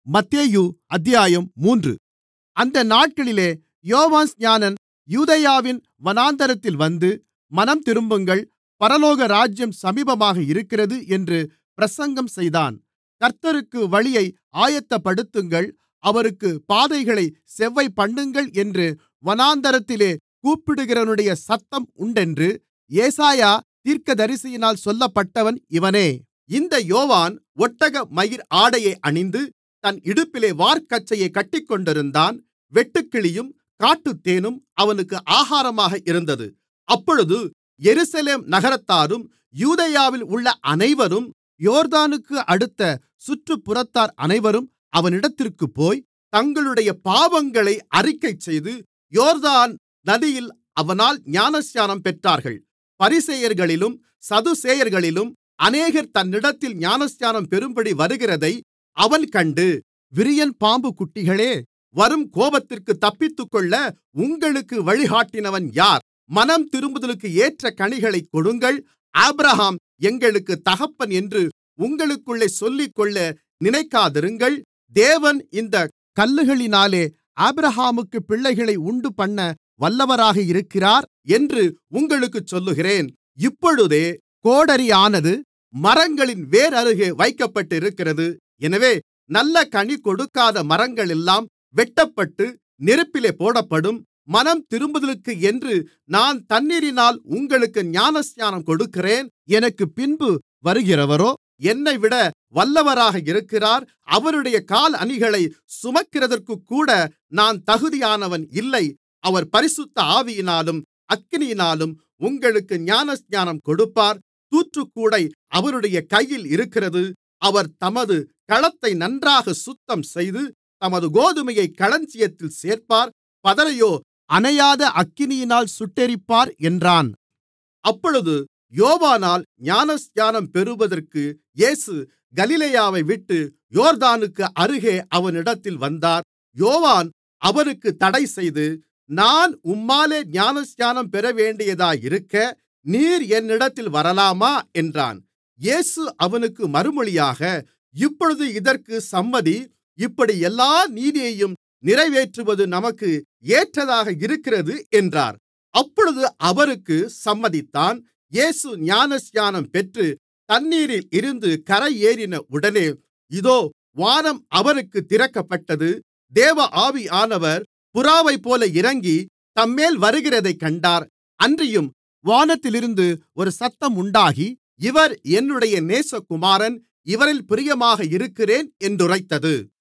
மத்தேயு அத்தியாயம் மூன்று அந்த நாட்களிலே யோவான்ஸ்நானன் யூதேயாவின் வனாந்திரத்தில் வந்து மனந்திரும்புங்கள் பரலோகராஜ்யம் சமீபமாக இருக்கிறது என்று பிரசங்கம் செய்தான் கர்த்தருக்கு வழியை ஆயத்தப்படுத்துங்கள் அவருக்குப் பாதைகளைச் செவ்வைபண்ணுங்கள் என்று வனாந்திரத்திலே கூப்பிடுகிறவனுடைய சத்தம் உண்டென்று ஏசாயா தீர்க்கதரிசியினால் சொல்லப்பட்டவன் இவனே இந்த யோவான் ஒட்டகமயிர் ஆடையை அணிந்து தன் இடுப்பிலே வார்க்கச்சையைக் கட்டிக்கொண்டிருந்தான் வெட்டுக்கிளியும் காட்டுத்தேனும் அவனுக்கு ஆகாரமாக இருந்தது அப்பொழுது எருசலேம் நகரத்தாரும் யூதேயாவில் உள்ள அனைவரும் யோர்தானுக்கு அடுத்த சுற்றுப்புறத்தார் அனைவரும் அவனிடத்திற்குப்போய் தங்களுடைய பாவங்களை அறிக்கைசெய்து யோர்தான் நதியில் அவனால் ஞானஸ்நானம் பெற்றார்கள் பரிசேயர்களிலும் சதுசேயர்களிலும் அநேகர் தன்னிடத்தில் ஞானஸ்நானம் பெறும்படி வருகிறதை அவன் கண்டு விரியன் பாம்புக்குட்டிகளே வரும் கோபத்திற்குத் தப்பித்துக்கொள்ள உங்களுக்கு வழிகாட்டினவன் யார் மனந்திரும்புதலுக்கு ஏற்ற கனிகளைக் கொடுங்கள் ஆபிரகாம் எங்களுக்குத் தகப்பன் என்று உங்களுக்குள்ளே சொல்லிக்கொள்ள நினைக்காதிருங்கள் தேவன் இந்தக் கல்லுகளினாலே ஆபிரகாமுக்குப் பிள்ளைகளை உண்டுபண்ண வல்லவராக இருக்கிறார் என்று உங்களுக்குச் சொல்லுகிறேன் இப்பொழுதே கோடரியானது மரங்களின் வேரருகே வைக்கப்பட்டிருக்கிறது எனவே நல்ல கனி கொடுக்காத மரங்களெல்லாம் வெட்டப்பட்டு நெருப்பிலே போடப்படும் மனந்திரும்புதலுக்கு என்று நான் தண்ணீரினால் உங்களுக்கு ஞானஸ்நானம் கொடுக்கிறேன் எனக்குப் பின்பு வருகிறவரோ என்னைவிட வல்லவராக இருக்கிறார் அவருடைய காலணிகளைச் சுமக்கிறதற்குக்கூட நான் தகுதியானவன் இல்லை அவர் பரிசுத்த ஆவியினாலும் அக்கினியினாலும் உங்களுக்கு ஞானஸ்நானம் கொடுப்பார் தூற்றுக்கூடை அவருடைய கையில் இருக்கிறது அவர் தமது களத்தை நன்றாக சுத்தம்செய்து தமது கோதுமையைக் களஞ்சியத்தில் சேர்ப்பார் பதரையோ அணையாத அக்கினியினால் சுட்டெரிப்பார் என்றான் அப்பொழுது யோவானால் ஞானஸ்நானம் பெறுவதற்கு இயேசு கலிலேயாவை விட்டு யோர்தானுக்கு அருகே அவனிடத்தில் வந்தார் யோவான் அவருக்குத் தடைசெய்து நான் உம்மாலே ஞானஸ்நானம் பெறவேண்டியதாயிருக்க நீர் என்னிடத்தில் வரலாமா என்றான் இயேசு அவனுக்கு மறுமொழியாக இப்பொழுது இதற்கு சம்மதி இப்படி எல்லா நீதியையும் நிறைவேற்றுவது நமக்கு ஏற்றதாக இருக்கிறது என்றார் அப்பொழுது அவருக்கு சம்மதித்தான் இயேசு ஞானஸ்நானம் பெற்று தண்ணீரில் இருந்து கரையேறின உடனே இதோ வானம் அவருக்கு திறக்கப்பட்டது தேவ ஆவியானவர் புறாவைப்போல இறங்கி தம்மேல் வருகிறதைக் கண்டார் அன்றியும் வானத்திலிருந்து ஒரு சத்தம் உண்டாகி இவர் என்னுடைய நேசகுமாரன் இவரில் பிரியமாக இருக்கிறேன் என்றுரைத்தது